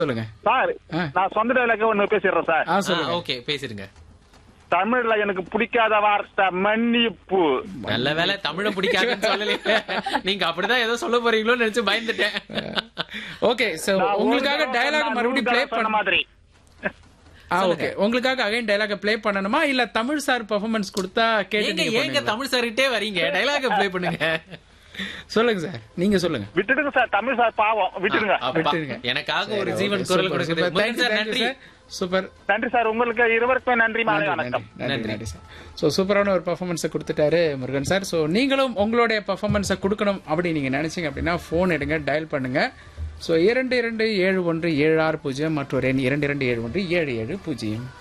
சொல்லுங்க சார் ஆ. நான் சொந்த டைலாக ஒண்ணு பேசிடுறேன் சார் ஆ சொல்லுங்க ஓகே பேசிருங்க தமிழ்ல எனக்கு பிடிக்காத வார்த்தை மன்னிப்பு நல்ல வேலை தமிழ பிடிக்காதுன்னு சொல்லலையே நீங்க அப்படிதான் ஏதோ சொல்ல போறீங்களோன்னு நினைச்சு பயந்துட்டேன் ஓகே சோ நான் உங்களுக்காக ஒரு டயலாக் நான் மறுபடியும் நூறு ப்ளே தடவை சொன்ன பண்ண மாதிரி ஆ ஓகே உங்களுக்காக அகைன் டயலாக ப்ளே பண்ணணுமா இல்ல தமிழ் சார் பெர்ஃபார்மன்ஸ் கொடுத்தா கேட்டு ஏங்க நீங்க ஏங்க பண்ணுவீங்களா? தமிழ் சார்கிட்டே வரீங்க டைலாக் ப்ளே பண்ணுங்க சொல்லுங்க சார் நீங்க சொல்லுங்க விட்டுடுங்க சார் தமிழ் சார் பாவம் விட்டுடுங்க அப்பா, விட்டுருங்க. எனக்காக ஒரு ஜீவன் குரல் கொடுக்குது முருகன் சார் நன்றி சூப்பர் நன்றி சார் உங்களுக்கு இருவருக்கும் நன்றி மாலை வணக்கம் நன்றி நன்றி சார் ஸோ சூப்பரான ஒரு பர்ஃபார்மன்ஸை கொடுத்துட்டாரு முருகன் சார் ஸோ நீங்களும் உங்களுடைய பர்ஃபார்மன்ஸை கொடுக்கணும் அப்படி நீங்கள் நினைச்சீங்க அப்படின்னா ஃபோன் எடுங்க டயல் பண்ணுங்க ஸோ இரண்டு இரண்டு ஏழு ஒன்று ஏழு ஆறு பூஜ்ஜியம் மற்றொரு எண் இரண்டு இரண்டு ஏழு ஒன்று ஏழு ஏழு பூஜ்ஜியம்